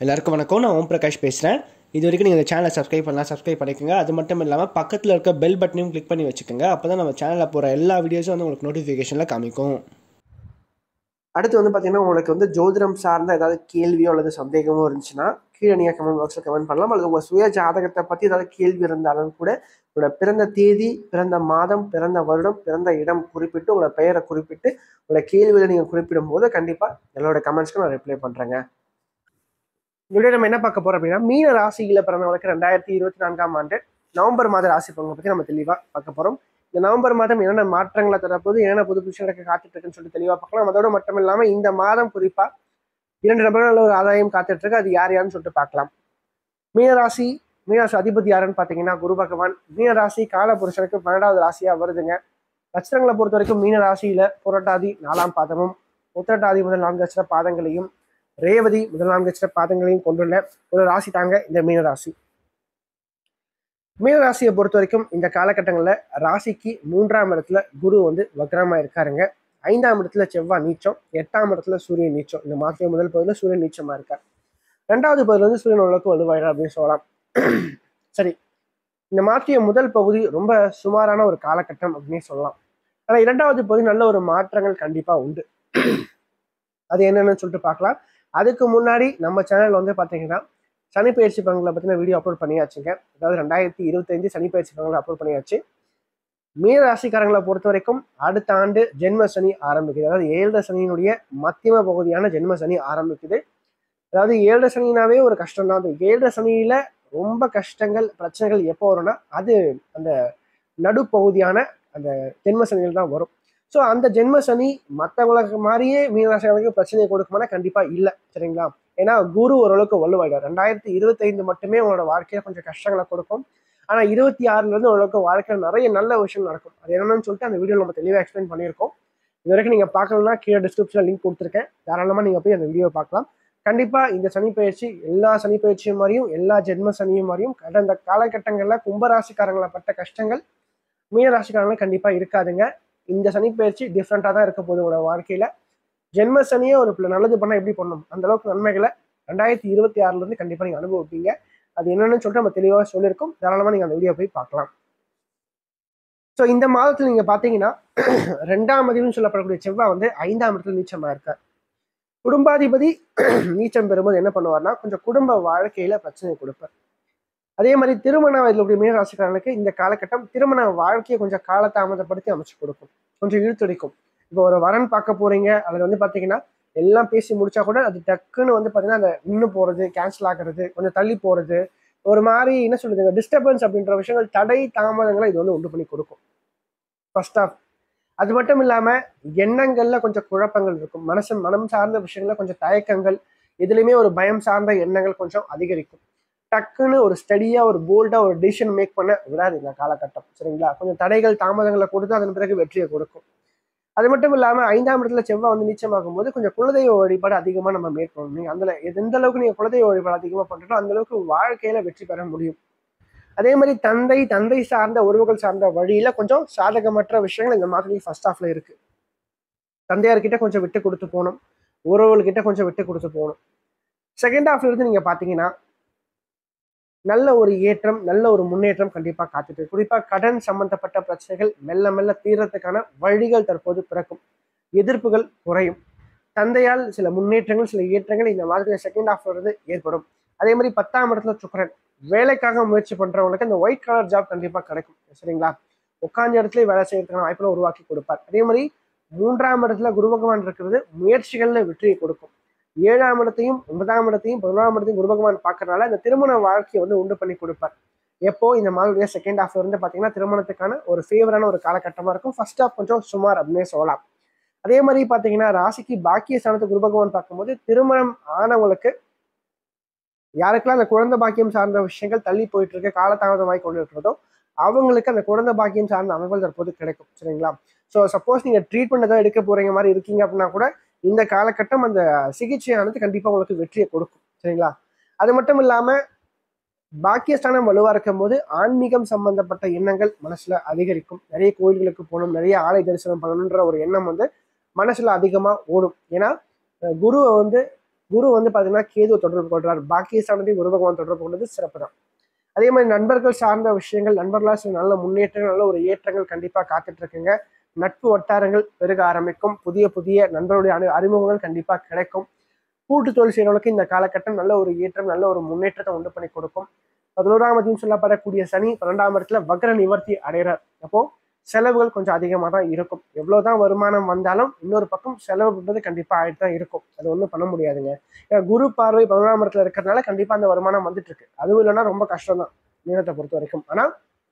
எல்லாருக்கும் வணக்கம் நான் ஓம் பிரகாஷ் பேசுகிறேன் இது வரைக்கும் நீங்கள் இந்த சேனலை சப்ஸ்கிரைப் பண்ணலாம் சப்ஸ்கிரைப் பண்ணிக்கோங்க அது மட்டும் இல்லாமல் பக்கத்தில் இருக்க பெல் பட்டனையும் கிளிக் பண்ணி வச்சுக்கோங்க அப்போ தான் நம்ம சேனலில் போகிற எல்லா வீடியோஸும் வந்து உங்களுக்கு நோட்டிஃபிகேஷனில் காமிக்கும் அடுத்து வந்து பார்த்தீங்கன்னா உங்களுக்கு வந்து ஜோதிடம் சார்ந்த ஏதாவது கேள்வியோ அல்லது சந்தேகமோ இருந்துச்சுன்னா கீழே நீங்கள் கமெண்ட் பாக்ஸில் கமெண்ட் பண்ணலாம் அல்லது உங்கள் சுய ஜாதகத்தை பற்றி ஏதாவது கேள்வி இருந்தாலும் கூட உங்களோட பிறந்த தேதி பிறந்த மாதம் பிறந்த வருடம் பிறந்த இடம் குறிப்பிட்டு உங்களோட பெயரை குறிப்பிட்டு உங்களோட கேள்வியில் நீங்கள் குறிப்பிடும் போது கண்டிப்பாக எல்லாரோட கமெண்ட்ஸ்க்கும் நான் ரிப்ளை பண்ணுறேங்க வீடியோ நம்ம என்ன பார்க்க போறோம் அப்படின்னா மீன ராசியில பிறந்தவங்களுக்கு ரெண்டாயிரத்தி இருபத்தி நான்காம் ஆண்டு நவம்பர் மாத ராசி பலனை பற்றி நம்ம தெளிவாக பார்க்க போறோம் இந்த நவம்பர் மாதம் என்னென்ன மாற்றங்களை தரப்போது என்னென்ன புது விஷயங்களுக்கு காத்துட்டு இருக்குன்னு சொல்லிட்டு தெளிவாக பார்க்கலாம் அதோட மட்டும் இல்லாமல் இந்த மாதம் குறிப்பா இரண்டு நபர்கள் ஒரு ஆதாயம் காத்துட்டு இருக்கு அது யார் யாருன்னு சொல்லிட்டு பார்க்கலாம் மீனராசி மீனராசி அதிபதி யாருன்னு பார்த்தீங்கன்னா குரு பகவான் மீனராசி காலபுருஷனுக்கு பன்னெண்டாவது ராசியா வருதுங்க நட்சத்திரங்களை பொறுத்த வரைக்கும் மீன ராசியில புரட்டாதி நாலாம் பாதமும் உத்திரட்டாதி முதல் நான்கு அச்சர பாதங்களையும் ரேவதி முதல் நான்கு அச்சர பாதங்களையும் கொண்டுள்ள ஒரு ராசி தாங்க இந்த மீனராசி மீனராசியை பொறுத்த வரைக்கும் இந்த காலகட்டங்களில் ராசிக்கு மூன்றாம் இடத்துல குரு வந்து வக்ரமா இருக்காருங்க ஐந்தாம் இடத்துல செவ்வாய் நீச்சம் எட்டாம் இடத்துல சூரியன் நீச்சம் இந்த மாதத்திய முதல் பகுதியில் சூரியன் நீச்சமா இருக்கார் ரெண்டாவது பகுதியில் வந்து சூரியன் ஓரளவுக்கு வலுவாயிரம் அப்படின்னு சொல்லலாம் சரி இந்த மாற்றிய முதல் பகுதி ரொம்ப சுமாரான ஒரு காலகட்டம் அப்படின்னு சொல்லலாம் ஆனால் இரண்டாவது பகுதி நல்ல ஒரு மாற்றங்கள் கண்டிப்பா உண்டு அது என்னன்னு சொல்லிட்டு பார்க்கலாம் அதுக்கு முன்னாடி நம்ம சேனல் வந்து பார்த்தீங்கன்னா சனி பயிற்சி பலன்களை பற்றின வீடியோ அப்லோட் பண்ணியாச்சுங்க அதாவது ரெண்டாயிரத்தி இருபத்தஞ்சு சனி பயிற்சி பலன்களை அப்லோட் பண்ணியாச்சு மீன ராசிக்காரங்களை பொறுத்த வரைக்கும் அடுத்த ஆண்டு ஜென்ம சனி ஆரம்பிக்குது அதாவது ஏழரை சனியினுடைய மத்தியம பகுதியான ஜென்ம சனி ஆரம்பிக்குது அதாவது ஏழரை சனினாவே ஒரு கஷ்டம் தான் அந்த ஏழரை சனியில ரொம்ப கஷ்டங்கள் பிரச்சனைகள் எப்போ வரும்னா அது அந்த நடுப்பகுதியான அந்த ஜென்ம சனியில் தான் வரும் ஸோ அந்த ஜென்ம சனி மற்றவங்களுக்கு மாதிரியே மீனராசிகளுக்கு பிரச்சனையை கொடுக்குமானா கண்டிப்பாக இல்லை சரிங்களா ஏன்னா குரு ஓரளவுக்கு வலுவாயிடும் ரெண்டாயிரத்தி இருபத்தைந்து மட்டுமே உங்களோட வாழ்க்கையில கொஞ்சம் கஷ்டங்களை கொடுக்கும் ஆனால் இருபத்தி ஆறுல இருந்து ஓரளவுக்கு வாழ்க்கையில் நிறைய நல்ல விஷயம் நடக்கும் அது என்னன்னு சொல்லிட்டு அந்த வீடியோ நம்ம தெளிவாக எக்ஸ்பிளைன் பண்ணியிருக்கோம் இது வரைக்கும் நீங்கள் பார்க்கலன்னா கீழே டிஸ்கிரிப்ஷனில் லிங்க் கொடுத்துருக்கேன் தாராளமாக நீங்கள் போய் அந்த வீடியோ பார்க்கலாம் கண்டிப்பாக இந்த சனி பயிற்சி எல்லா சனி பயிற்சியும் மாதிரியும் எல்லா ஜென்ம சனியும் மாதிரியும் கடந்த காலகட்டங்களில் கும்பராசிக்காரங்களை பட்ட கஷ்டங்கள் மீனராசிக்காரங்களை கண்டிப்பாக இருக்காதுங்க இந்த சனி பயிற்சி டிஃப்ரெண்ட்டாக தான் இருக்க போகுது உங்களோட வாழ்க்கையில் ஜென்ம சனியே ஒரு பிள்ளை நல்லது பண்ணால் எப்படி பண்ணணும் அந்த அளவுக்கு நன்மைகளை ரெண்டாயிரத்தி இருபத்தி ஆறுலேருந்து கண்டிப்பாக நீங்கள் அனுபவிப்பீங்க அது என்னன்னு சொல்லிட்டு நம்ம தெளிவாக சொல்லியிருக்கோம் தாராளமாக நீங்கள் அந்த வீடியோ போய் பார்க்கலாம் ஸோ இந்த மாதத்தில் நீங்கள் பார்த்தீங்கன்னா ரெண்டாம் அதிபதினு சொல்லப்படக்கூடிய செவ்வாய் வந்து ஐந்தாம் இடத்துல நீச்சமாக இருக்கார் குடும்பாதிபதி நீச்சம் பெறும்போது என்ன பண்ணுவார்னா கொஞ்சம் குடும்ப வாழ்க்கையில பிரச்சனை கொடுப்பார் அதே மாதிரி திருமண வயதில் மீன ராசிக்காரர்களுக்கு இந்த காலகட்டம் திருமண வாழ்க்கையை கொஞ்சம் காலதாமதப்படுத்தி அமைச்சு கொடுக்கும் கொஞ்சம் இழுத்துடிக்கும் இப்போ ஒரு வரன் பார்க்க போறீங்க அதில் வந்து பார்த்தீங்கன்னா எல்லாம் பேசி முடிச்சா கூட அது டக்குன்னு வந்து பார்த்தீங்கன்னா அந்த நின்று போகிறது கேன்சல் ஆகிறது கொஞ்சம் தள்ளி போகிறது ஒரு மாதிரி என்ன சொல்லுதுங்க டிஸ்டர்பன்ஸ் அப்படின்ற விஷயங்கள் தடை தாமதங்களை இது வந்து உண்டு பண்ணி கொடுக்கும் ஃபர்ஸ்ட் ஆஃப் அது மட்டும் இல்லாமல் எண்ணங்கள்ல கொஞ்சம் குழப்பங்கள் இருக்கும் மனசு மனம் சார்ந்த விஷயங்கள்ல கொஞ்சம் தயக்கங்கள் எதுலையுமே ஒரு பயம் சார்ந்த எண்ணங்கள் கொஞ்சம் அதிகரிக்கும் டக்குன்னு ஒரு ஸ்டடியாக ஒரு போல்டாக ஒரு டிசிஷன் மேக் பண்ண விடாது இந்த காலகட்டம் சரிங்களா கொஞ்சம் தடைகள் தாமதங்களை கொடுத்து அதன் பிறகு வெற்றியை கொடுக்கும் அது மட்டும் இல்லாமல் ஐந்தாம் இடத்துல செவ்வாய் வந்து நீச்சமாகும் போது கொஞ்சம் குலதெய்வ வழிபாடு அதிகமாக நம்ம மேற்கொள்ளணும் நீங்கள் அந்த எந்த அளவுக்கு நீங்கள் குலதெய்வ வழிபாடு அதிகமாக பண்ணுறோம் அந்த அளவுக்கு வாழ்க்கையில வெற்றி பெற முடியும் அதே மாதிரி தந்தை தந்தை சார்ந்த உறவுகள் சார்ந்த வழியில கொஞ்சம் சாதகமற்ற விஷயங்கள் இந்த மாதிரி ஃபர்ஸ்ட் ஹாஃப்ல இருக்கு தந்தையார்கிட்ட கொஞ்சம் விட்டு கொடுத்து போகணும் உறவுகள்கிட்ட கொஞ்சம் விட்டு கொடுத்து போகணும் செகண்ட் ஹாஃப்ல இருந்து நீங்க பாத்தீங்கன்னா நல்ல ஒரு ஏற்றம் நல்ல ஒரு முன்னேற்றம் கண்டிப்பாக காத்துட்டு குறிப்பாக கடன் சம்பந்தப்பட்ட பிரச்சனைகள் மெல்ல மெல்ல தீர்றதுக்கான வழிகள் தற்போது பிறக்கும் எதிர்ப்புகள் குறையும் தந்தையால் சில முன்னேற்றங்கள் சில ஏற்றங்கள் இந்த மாதிரி செகண்ட் ஹாஃப்ல இருந்து ஏற்படும் அதே மாதிரி பத்தாம் இடத்துல சுக்கரன் வேலைக்காக முயற்சி பண்றவங்களுக்கு இந்த ஒயிட் கலர் ஜாப் கண்டிப்பாக கிடைக்கும் சரிங்களா உட்காந்த இடத்துல வேலை செய்யறதுக்கான வாய்ப்புகளை உருவாக்கி கொடுப்பார் அதே மாதிரி மூன்றாம் இடத்துல குரு பகவான் இருக்கிறது முயற்சிகள்ல வெற்றியை கொடுக்கும் ஏழாம் இடத்தையும் ஒன்பதாம் இடத்தையும் பதினோராம் இடத்தையும் குரு பகவான் பார்க்கறனால இந்த திருமண வாழ்க்கையை வந்து உண்டு பண்ணி கொடுப்பார் எப்போ இந்த மாதிரி செகண்ட் ஹாஃப்ல இருந்து பார்த்தீங்கன்னா திருமணத்துக்கான ஒரு ஃபேவரான ஒரு காலகட்டமாக இருக்கும் ஃபர்ஸ்ட் ஹாஃப் கொஞ்சம் சுமார் அப்படின்னே சொல்லலாம் அதே மாதிரி பார்த்தீங்கன்னா ராசிக்கு பாக்கிய ஸ்தானத்தை குரு பகவான் பார்க்கும்போது திருமணம் ஆனவங்களுக்கு யாருக்கெல்லாம் அந்த குழந்தை பாக்கியம் சார்ந்த விஷயங்கள் தள்ளி போயிட்டு இருக்கு காலதாமதமாகி கொண்டு இருக்கிறதோ அவங்களுக்கு அந்த குழந்தை பாக்கியம் சார்ந்த அமைப்புகள் தற்போது கிடைக்கும் சரிங்களா ஸோ சப்போஸ் நீங்கள் ட்ரீட்மெண்ட் ஏதாவது எடுக்க போறீங்க மாதிரி இருக்கீங்க அப்படின்னா கூட இந்த காலகட்டம் அந்த சிகிச்சையானது கண்டிப்பாக உங்களுக்கு வெற்றியை கொடுக்கும் சரிங்களா அது மட்டும் இல்லாமல் பாக்கியஸ்தானம் வலுவாக இருக்கும் போது ஆன்மீகம் சம்பந்தப்பட்ட எண்ணங்கள் மனசுல அதிகரிக்கும் நிறைய கோயில்களுக்கு போகணும் நிறைய ஆலய தரிசனம் பண்ணணுன்ற ஒரு எண்ணம் வந்து மனசுல அதிகமாக ஓடும் ஏன்னா அஹ் குருவை வந்து குரு வந்து பார்த்தீங்கன்னா கேதுவை தொடர்பு கொள்றார் பாக்கியஸ்தானத்தையும் குரு பகவான் தொடர்பு கொண்டது சிறப்பு தான் அதே மாதிரி நண்பர்கள் சார்ந்த விஷயங்கள் நண்பர்களால் சில நல்ல முன்னேற்றங்கள் நல்ல ஒரு ஏற்றங்கள் கண்டிப்பாக காத்துட்டு இருக்குங்க நட்பு வட்டாரங்கள் பெருக ஆரம்பிக்கும் புதிய புதிய நண்பர்களுடைய அனு அறிமுகங்கள் கண்டிப்பாக கிடைக்கும் கூட்டு தொழில் செய்கிறவங்களுக்கு இந்த காலகட்டம் நல்ல ஒரு ஏற்றம் நல்ல ஒரு முன்னேற்றத்தை உண்டு பண்ணி கொடுக்கும் பதினோராம் அதிகம் சொல்லப்படக்கூடிய சனி பன்னெண்டாம் இடத்துல வக்ர நிவர்த்தி அடைகிறார் அப்போ செலவுகள் கொஞ்சம் அதிகமாக தான் இருக்கும் எவ்வளவுதான் வருமானம் வந்தாலும் இன்னொரு பக்கம் செலவுன்றது கண்டிப்பாக ஆகிட்டு தான் இருக்கும் அது ஒன்றும் பண்ண முடியாதுங்க ஏன்னா குரு பார்வை பதினொன்றாம் இடத்துல இருக்கிறதுனால கண்டிப்பாக அந்த வருமானம் வந்துட்டு இருக்கு அதுவும் இல்லைன்னா ரொம்ப கஷ்டம் தான் மீனத்தை பொறுத்த வரைக்கும் ஆனால்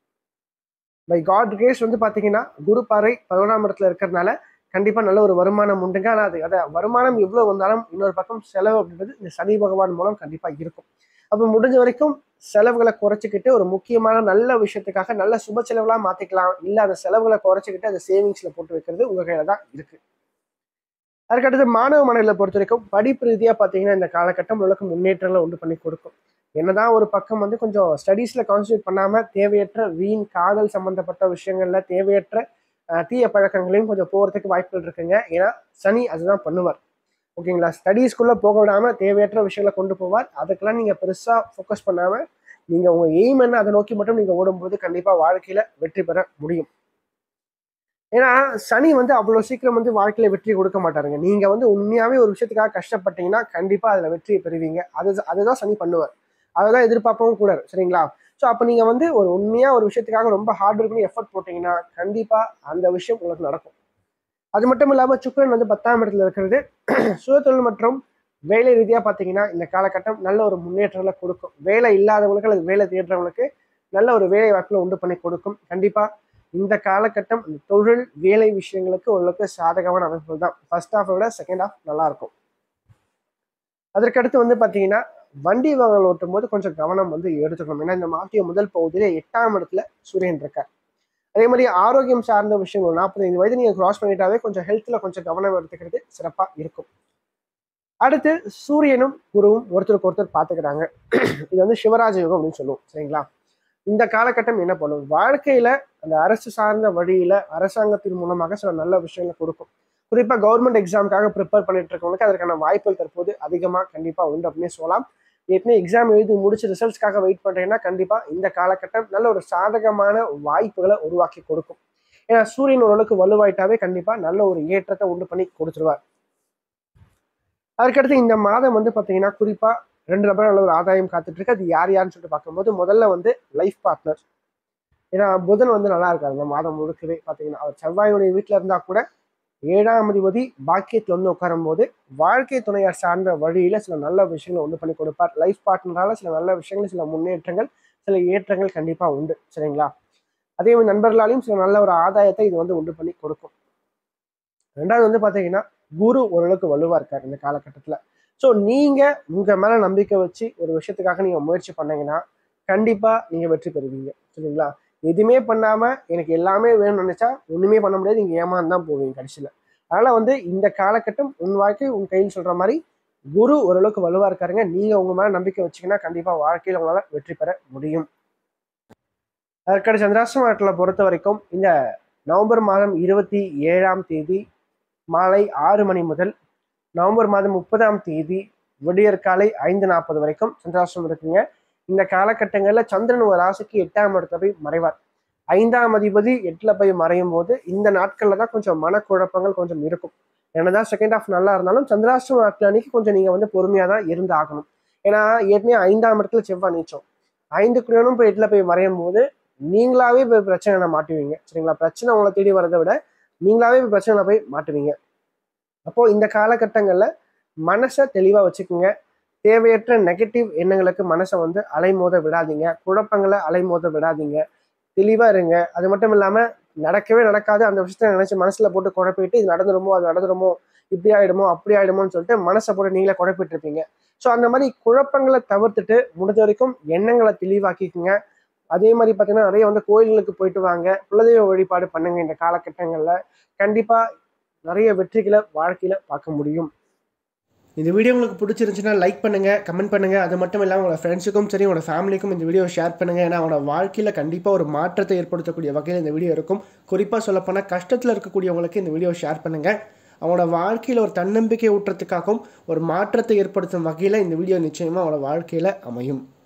பை காட் கிரேஸ் வந்து பார்த்தீங்கன்னா குரு பார்வை பதினொன்றாம் இடத்துல இருக்கிறதுனால கண்டிப்பாக நல்ல ஒரு வருமானம் உண்டுங்க ஆனால் அது அதை வருமானம் எவ்வளோ வந்தாலும் இன்னொரு பக்கம் செலவு அப்படின்றது இந்த சனி பகவான் மூலம் கண்டிப்பாக இருக்கும் அப்போ முடிஞ்ச வரைக்கும் செலவுகளை குறைச்சிக்கிட்டு ஒரு முக்கியமான நல்ல விஷயத்துக்காக நல்ல சுப செலவுலாம் மாற்றிக்கலாம் இல்லை அந்த செலவுகளை குறைச்சிக்கிட்டு அதை சேவிங்ஸில் போட்டு வைக்கிறது உங்கள் கையில் தான் இருக்கு அதுக்கடுத்து மாணவ மாணவிகளை பொறுத்த வரைக்கும் படிப்பு ரீதியாக பார்த்தீங்கன்னா இந்த காலகட்டம் உங்களுக்கு முன்னேற்றங்களை உண்டு பண்ணி கொடுக்கும் என்னதான் ஒரு பக்கம் வந்து கொஞ்சம் ஸ்டடீஸில் கான்சன்ட்ரேட் பண்ணாமல் தேவையற்ற வீண் காதல் சம்மந்தப்பட்ட விஷயங்களில் தேவையற்ற அஹ், தீய பழக்கங்களையும் கொஞ்சம் போகிறதுக்கு வாய்ப்புகள் இருக்குங்க ஏன்னா சனி அதுதான் பண்ணுவார் ஓகேங்களா ஸ்டடீஸ்க்குள்ளே போக விடாமல் தேவையற்ற விஷயங்களை கொண்டு போவார் அதுக்கெல்லாம் நீங்கள் பெருசாக ஃபோக்கஸ் பண்ணாமல் நீங்கள் உங்கள் எய்ம் என்ன அதை நோக்கி மட்டும் நீங்கள் ஓடும்போது கண்டிப்பாக வாழ்க்கையில் வெற்றி பெற முடியும் ஏன்னா சனி வந்து அவ்வளோ சீக்கிரம் வந்து வாழ்க்கையில் வெற்றி கொடுக்க மாட்டாருங்க நீங்கள் வந்து உண்மையாகவே ஒரு விஷயத்துக்காக கஷ்டப்பட்டீங்கன்னா கண்டிப்பாக அதில் வெற்றியை பெறுவீங்க அது அதுதான் சனி பண்ணுவார் அதை தான் எதிர்பார்க்கவும் கூட சரிங்களா ஸோ அப்போ நீங்கள் வந்து ஒரு உண்மையாக ஒரு விஷயத்துக்காக ரொம்ப ஹார்ட் ஒர்க் பண்ணி எஃபர்ட் போட்டிங்கன்னா கண்டிப்பாக அந்த விஷயம் உங்களுக்கு நடக்கும் அது மட்டும் இல்லாமல் சுக்கிரன் வந்து பத்தாம் இடத்துல இருக்கிறது சுயதொழில் மற்றும் வேலை ரீதியாக பார்த்தீங்கன்னா இந்த காலகட்டம் நல்ல ஒரு முன்னேற்றங்களை கொடுக்கும் வேலை இல்லாதவங்களுக்கு அல்லது வேலை தேடுறவங்களுக்கு நல்ல ஒரு வேலை வாய்ப்புகளை உண்டு பண்ணி கொடுக்கும் கண்டிப்பாக இந்த காலகட்டம் இந்த தொழில் வேலை விஷயங்களுக்கு ஓரளவுக்கு சாதகமான அமைப்புகள் தான் ஃபர்ஸ்ட் ஹாஃபை விட செகண்ட் ஹாஃப் நல்லா இருக்கும் அதற்கடுத்து வந்து பார்த்தீங்கன்னா வண்டி வாகனம் ஓட்டும் போது கொஞ்சம் கவனம் வந்து எடுத்துக்கணும் ஏன்னா இந்த மாற்றிய முதல் பகுதியில எட்டாம் இடத்துல சூரியன் இருக்கார் அதே மாதிரி ஆரோக்கியம் சார்ந்த விஷயங்கள் நாற்பத்தைந்து வயது நீங்கள் கிராஸ் பண்ணிட்டாவே கொஞ்சம் ஹெல்த்தில் கொஞ்சம் கவனம் எடுத்துக்கிறது சிறப்பாக இருக்கும் அடுத்து சூரியனும் குருவும் ஒருத்தருக்கு ஒருத்தர் பார்த்துக்கிறாங்க இது வந்து சிவராஜ யுகம் அப்படின்னு சொல்லுவோம் சரிங்களா இந்த காலகட்டம் என்ன பண்ணும் வாழ்க்கையில அந்த அரசு சார்ந்த வழியில அரசாங்கத்தின் மூலமாக சில நல்ல விஷயங்களை கொடுக்கும் குறிப்பா கவர்மெண்ட் எக்ஸாமுக்காக ப்ரிப்பேர் பண்ணிட்டு இருக்கவங்களுக்கு அதற்கான வாய்ப்புகள் தற்போது அதிகமாக கண்டிப்பா உண்டு அப்படின்னு சொல்லலாம் ஏற்கனவே எக்ஸாம் எழுதி முடிச்சு ரிசல்ட்ஸ்க்காக வெயிட் பண்றீங்கன்னா கண்டிப்பா இந்த காலகட்டம் நல்ல ஒரு சாதகமான வாய்ப்புகளை உருவாக்கி கொடுக்கும் ஏன்னா சூரியன் ஓரளவுக்கு வலுவாயிட்டாவே கண்டிப்பா நல்ல ஒரு ஏற்றத்தை உண்டு பண்ணி கொடுத்துருவார் அதுக்கடுத்து இந்த மாதம் வந்து பார்த்தீங்கன்னா குறிப்பா ரெண்டு நபர் நல்ல ஒரு ஆதாயம் காத்துட்டு இருக்கு அது யார் யாருன்னு சொல்லிட்டு பார்க்கும்போது முதல்ல வந்து லைஃப் பார்ட்னர் ஏன்னா புதன் வந்து நல்லா இருக்காரு இந்த மாதம் முழுக்கவே பார்த்தீங்கன்னா அவர் செவ்வாயுடைய வீட்டில் இருந்தா கூட ஏழாம் அதிபதி பாக்கியத்தில் வந்து உட்காரும் போது வாழ்க்கை துணையார் சார்ந்த வழியில சில நல்ல விஷயங்களை உண்டு பண்ணி கொடுப்பார் லைஃப் பார்ட்னரால சில நல்ல விஷயங்கள் சில முன்னேற்றங்கள் சில ஏற்றங்கள் கண்டிப்பா உண்டு சரிங்களா அதே மாதிரி நண்பர்களாலையும் சில நல்ல ஒரு ஆதாயத்தை இது வந்து உண்டு பண்ணி கொடுக்கும் ரெண்டாவது வந்து பார்த்தீங்கன்னா குரு ஓரளவுக்கு வலுவா இருக்கார் இந்த காலகட்டத்தில் ஸோ நீங்க உங்க மேல நம்பிக்கை வச்சு ஒரு விஷயத்துக்காக நீங்க முயற்சி பண்ணீங்கன்னா கண்டிப்பா நீங்க வெற்றி பெறுவீங்க சரிங்களா எதுவுமே பண்ணாம எனக்கு எல்லாமே வேணும்னு நினைச்சா ஒண்ணுமே பண்ண முடியாது நீங்க ஏமாந்து தான் போவீங்க கடைசியில அதனால வந்து இந்த காலகட்டம் உன் வாழ்க்கை உன் கையில் சொல்ற மாதிரி குரு ஓரளவுக்கு வலுவா இருக்காருங்க நீங்க உங்க மேல நம்பிக்கை வச்சீங்கன்னா கண்டிப்பா வாழ்க்கையில உங்களால வெற்றி பெற முடியும் அதற்கடுத்து சந்திராசிரமத்தில் பொறுத்த வரைக்கும் இந்த நவம்பர் மாதம் இருபத்தி ஏழாம் தேதி மாலை ஆறு மணி முதல் நவம்பர் மாதம் முப்பதாம் தேதி விடியற்காலை ஐந்து நாற்பது வரைக்கும் சந்திராசிரமம் இருக்குங்க இந்த காலகட்டங்களில் சந்திரன் ஒரு ராசிக்கு எட்டாம் இடத்துல போய் மறைவார் ஐந்தாம் அதிபதி எட்டுல போய் மறையும் போது இந்த நாட்கள்ல தான் கொஞ்சம் மனக்குழப்பங்கள் கொஞ்சம் இருக்கும் என்னதான் செகண்ட் ஹாஃப் நல்லா இருந்தாலும் சந்திராசிரம நாட்கள் அன்னைக்கு கொஞ்சம் நீங்க வந்து பொறுமையா தான் இருந்து ஆகணும் ஏன்னா ஏற்கனவே ஐந்தாம் இடத்துல செவ்வாய் நீச்சம் ஐந்து குடியனும் போய் எட்டுல போய் மறையும் போது நீங்களாவே போய் பிரச்சனை மாட்டுவீங்க சரிங்களா பிரச்சனை உங்களை தேடி வரதை விட நீங்களாவே போய் பிரச்சனை போய் மாட்டுவீங்க அப்போ இந்த காலகட்டங்கள்ல மனசை தெளிவா வச்சுக்கோங்க தேவையற்ற நெகட்டிவ் எண்ணங்களுக்கு மனசை வந்து அலைமோத விடாதீங்க குழப்பங்களை அலைமோத விடாதீங்க தெளிவா இருங்க அது மட்டும் இல்லாம நடக்கவே நடக்காது அந்த விஷயத்த நினைச்சு மனசுல போட்டு குழப்பிட்டு இது நடந்துருமோ அது நடந்துருமோ இப்படி ஆயிடுமோ அப்படி ஆயிடுமோன்னு சொல்லிட்டு மனசை போட்டு நீங்களே குழப்பிட்டு இருப்பீங்க ஸோ அந்த மாதிரி குழப்பங்களை தவிர்த்துட்டு முடிஞ்ச வரைக்கும் எண்ணங்களை தெளிவாக்கிக்குங்க அதே மாதிரி பார்த்தீங்கன்னா நிறைய வந்து கோயில்களுக்கு போயிட்டு வாங்க குலதெய்வ வழிபாடு பண்ணுங்க இந்த காலகட்டங்களில் கண்டிப்பா நிறைய வெற்றிகளை வாழ்க்கையில பார்க்க முடியும் இந்த வீடியோ உங்களுக்கு பிடிச்சிருந்துச்சுன்னா லைக் பண்ணுங்க கமெண்ட் பண்ணுங்க அது மட்டும் இல்லாமல் உங்களோட ஃப்ரெண்ட்ஸுக்கும் சரி உங்களோட ஃபேமிலிக்கும் இந்த வீடியோ ஷேர் பண்ணுங்க ஏன்னா அவங்களோட வாழ்க்கையில் கண்டிப்பாக ஒரு மாற்றத்தை ஏற்படுத்தக்கூடிய வகையில் இந்த வீடியோ இருக்கும் குறிப்பாக சொல்லப்போனால் கஷ்டத்தில் இருக்கக்கூடியவங்களுக்கு இந்த வீடியோ ஷேர் பண்ணுங்க அவனோட வாழ்க்கையில் ஒரு தன்னம்பிக்கை ஊட்டுறதுக்காகவும் ஒரு மாற்றத்தை ஏற்படுத்தும் வகையில் இந்த வீடியோ நிச்சயமாக அவனோட வாழ்க்கையில் அமையும்